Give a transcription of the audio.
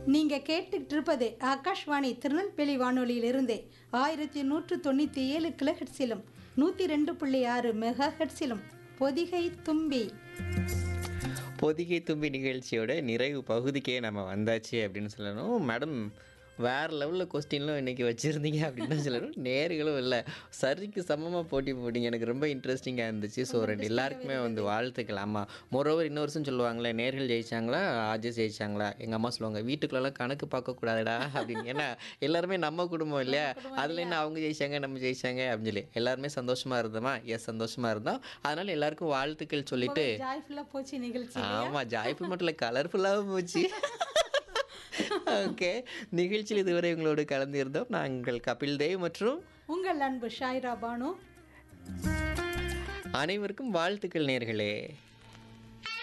நீங்க கேட்டுக்கிட்டு இருப்பது ஆகாஷ்வாணி திருநெல்வேலி வானொலியிலிருந்து ஆயிரத்தி நூற்று தொண்ணூற்றி ஏழு கிலோஹெட்ஸிலும் நூற்றி ரெண்டு புள்ளி ஆறு மெகா ஹெட்ஸிலும் பொதிகை தும்பி பொதிகை தும்பி நிகழ்ச்சியோட நிறைவு பகுதிக்கே நம்ம வந்தாச்சு அப்படின்னு சொல்லணும் மேடம் வேறு லெவலில் கொஸ்டின்லாம் இன்றைக்கி வச்சுருந்தீங்க அப்படின்னு தான் சொல்லணும் நேர்களும் இல்லை சரிக்கு சமமாக போட்டி போட்டிங்க எனக்கு ரொம்ப இன்ட்ரெஸ்டிங்காக இருந்துச்சு ஸோ ரெண்டு எல்லாருக்குமே வந்து வாழ்த்துக்கள் ஆமாம் மொரோவர் இன்னொரு வருஷம் சொல்லுவாங்களே நேர்கள் ஜெயிச்சாங்களா ஆஜஸ் ஜெயிச்சாங்களா எங்கள் அம்மா சொல்லுவாங்க வீட்டுக்குள்ளெல்லாம் கணக்கு பார்க்கக்கூடாதுடா அப்படின்னு ஏன்னா எல்லாருமே நம்ம குடும்பம் இல்லையா அதில் என்ன அவங்க ஜெயிச்சாங்க நம்ம ஜெயிச்சாங்க அப்படின்னு சொல்லி எல்லாருமே சந்தோஷமாக இருந்தோமா எஸ் சந்தோஷமாக இருந்தோம் அதனால் எல்லாருக்கும் வாழ்த்துக்கள் சொல்லிட்டு ஜாய்ஃபுல்லாக போச்சு நிகழ்ச்சி ஆமா ஜாய்ஃபுல் மட்டும் இல்லை கலர்ஃபுல்லாகவும் போச்சு ஓகே நிகழ்ச்சியில் இதுவரை உங்களோடு கலந்திருந்தோம் நாங்கள் கபில் தேவ் மற்றும் உங்கள் அன்பு ஷாயிரா பானு அனைவருக்கும் வாழ்த்துக்கள் நேர்களே